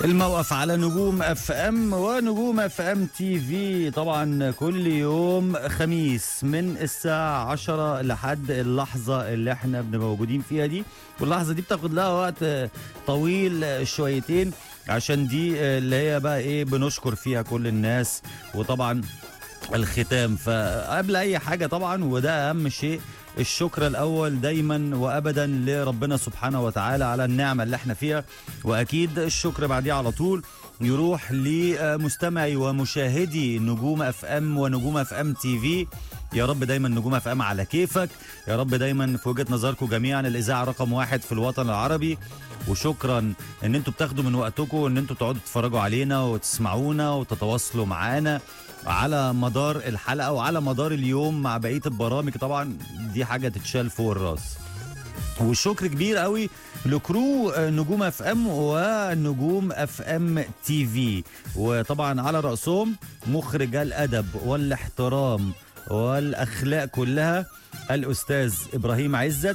الموقف على نجوم اف ام ونجوم اف ام تي في طبعا كل يوم خميس من الساعة 10 لحد اللحظة اللي احنا بنبقى موجودين فيها دي واللحظة دي بتاخد لها وقت طويل شويتين عشان دي اللي هي بقى ايه بنشكر فيها كل الناس وطبعا الختام فقبل اي حاجة طبعا وده اهم شيء الشكر الاول دايما وابدا لربنا سبحانه وتعالى على النعمه اللي احنا فيها واكيد الشكر بعديه على طول يروح لمستمعي ومشاهدي نجوم اف ام ونجوم اف ام تي في يا رب دايما نجوم اف ام على كيفك يا رب دايما في وجهه نظركم جميعا الاذاعه رقم واحد في الوطن العربي وشكرا ان انتوا بتاخدوا من وقتكم ان انتوا تقعدوا تتفرجوا علينا وتسمعونا وتتواصلوا معانا على مدار الحلقه وعلى مدار اليوم مع بقيه البرامج طبعا دي حاجه تتشال فوق الراس والشكر كبير قوي لكرو نجوم اف ام ونجوم اف ام تي في وطبعا على راسهم مخرج الادب والاحترام والاخلاق كلها الاستاذ ابراهيم عزت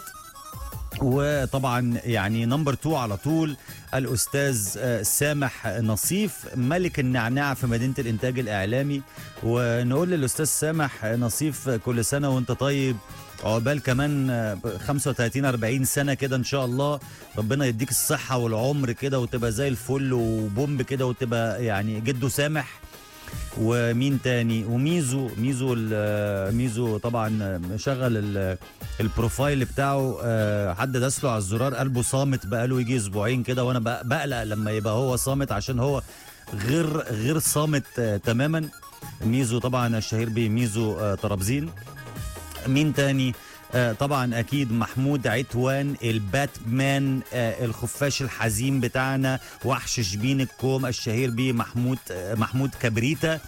وطبعا يعني نمبر 2 على طول الاستاذ سامح نصيف ملك النعناع في مدينه الانتاج الاعلامي ونقول للاستاذ سامح نصيف كل سنه وانت طيب عقبال كمان 35 40 سنه كده ان شاء الله ربنا يديك الصحه والعمر كده وتبقى زي الفل وبومب كده وتبقى يعني جده سامح ومين تاني وميزو ميزو ميزو طبعا مشغل البروفايل بتاعه حد داس له على الزرار قلبه صامت بقاله يجي اسبوعين كده وانا بقلق لما يبقى هو صامت عشان هو غير غير صامت تماما ميزو طبعا الشهير بميزو طرابزين مين تاني آه طبعا اكيد محمود عتوان الباتمان آه الخفاش الحزين بتاعنا وحش شبين الكوم الشهير بيه محمود آه محمود كبريتا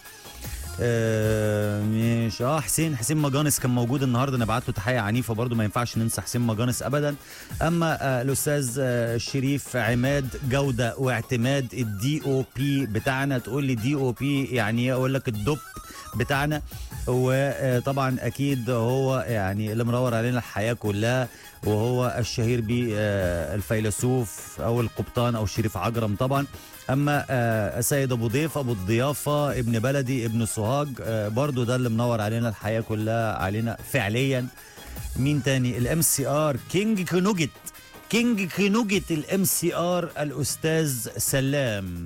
آه مش اه حسين حسين مجانس كان موجود النهارده نبعت له تحيه عنيفه برضو ما ينفعش ننسى حسين مجانس ابدا اما آه الاستاذ آه شريف عماد جوده واعتماد الدي او بي بتاعنا تقول لي دي او بي يعني اقول لك الدب بتاعنا وطبعا اكيد هو يعني اللي منور علينا الحياه كلها وهو الشهير بالفيلسوف او القبطان او شريف عجرم طبعا اما السيد ابو ضيف ابو الضيافه ابن بلدي ابن سوهاج برضو ده اللي منور علينا الحياه كلها علينا فعليا مين تاني الام سي ار كينج كنوجت كينج كنوجت الام سي ار الاستاذ سلام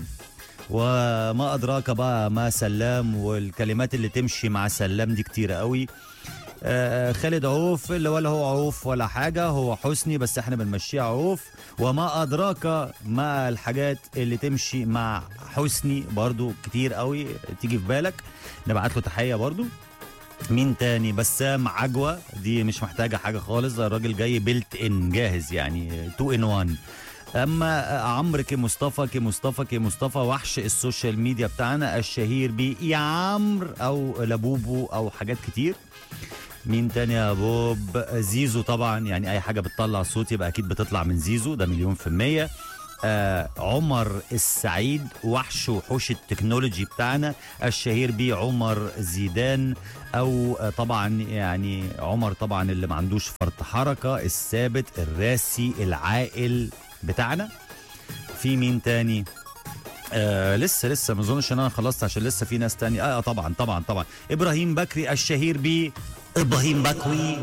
وما أدراك بقى ما سلام والكلمات اللي تمشي مع سلام دي كتيرة قوي آه خالد عوف اللي ولا هو عوف ولا حاجة هو حسني بس احنا بنمشيه عوف وما أدراك ما الحاجات اللي تمشي مع حسني برضو كتير قوي تيجي في بالك نبعت له تحية برضو مين تاني بسام عجوة دي مش محتاجة حاجة خالص الراجل جاي بيلت ان جاهز يعني تو ان وان اما عمرو كي مصطفى كي مصطفى كي مصطفى وحش السوشيال ميديا بتاعنا الشهير بيه يا عمرو او لبوبو او حاجات كتير مين تاني يا بوب زيزو طبعا يعني اي حاجه بتطلع صوت يبقى اكيد بتطلع من زيزو ده مليون في الميه آه عمر السعيد وحش وحوش التكنولوجي بتاعنا الشهير بيه عمر زيدان او آه طبعا يعني عمر طبعا اللي ما عندوش فرط حركه الثابت الراسي العاقل بتاعنا في مين تاني آه لسه لسه ما اظنش ان انا خلصت عشان لسه في ناس تاني اه طبعا طبعا طبعا ابراهيم بكري الشهير ب ابراهيم بكوي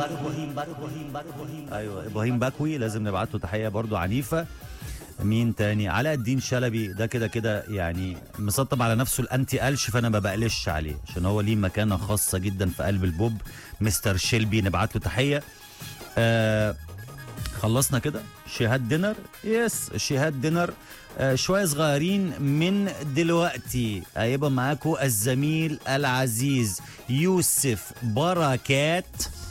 ايوه ابراهيم بكوي لازم نبعت له تحيه برضو عنيفه مين تاني علاء الدين شلبي ده كده كده يعني مسطب على نفسه الانتي قلش فانا ما بقلش عليه عشان هو ليه مكانه خاصه جدا في قلب البوب مستر شيلبي نبعت له تحيه آه خلصنا كده شهاد دينر يس شهاد دينر آه شويه صغيرين من دلوقتي هيبقى معاكم الزميل العزيز يوسف بركات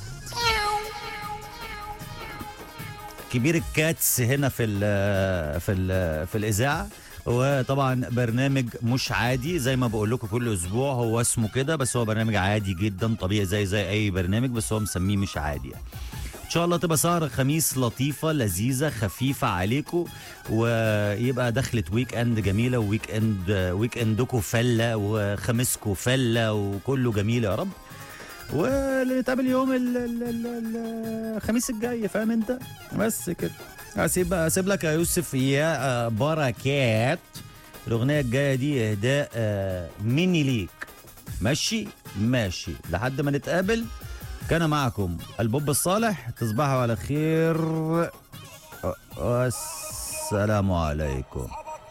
كبير الكاتس هنا في ال في ال في الاذاعه وطبعا برنامج مش عادي زي ما بقول لكم كل اسبوع هو اسمه كده بس هو برنامج عادي جدا طبيعي زي زي اي برنامج بس هو مسميه مش عادي يعني. ان شاء الله تبقى سهره خميس لطيفه لذيذه خفيفه عليكم ويبقى دخلت ويك اند جميله وويك اند ويك اندكم فله وخميسكم فله وكله جميل يا رب ونتقابل يوم ال- ال- ال- ال- الخميس الجاي فاهم انت بس كده هسيب اسيب لك يا يوسف يا بركات الاغنيه الجايه دي اهداء آه، مني ليك ماشي ماشي لحد ما نتقابل كان معكم البوب الصالح تصبحوا على خير والسلام عليكم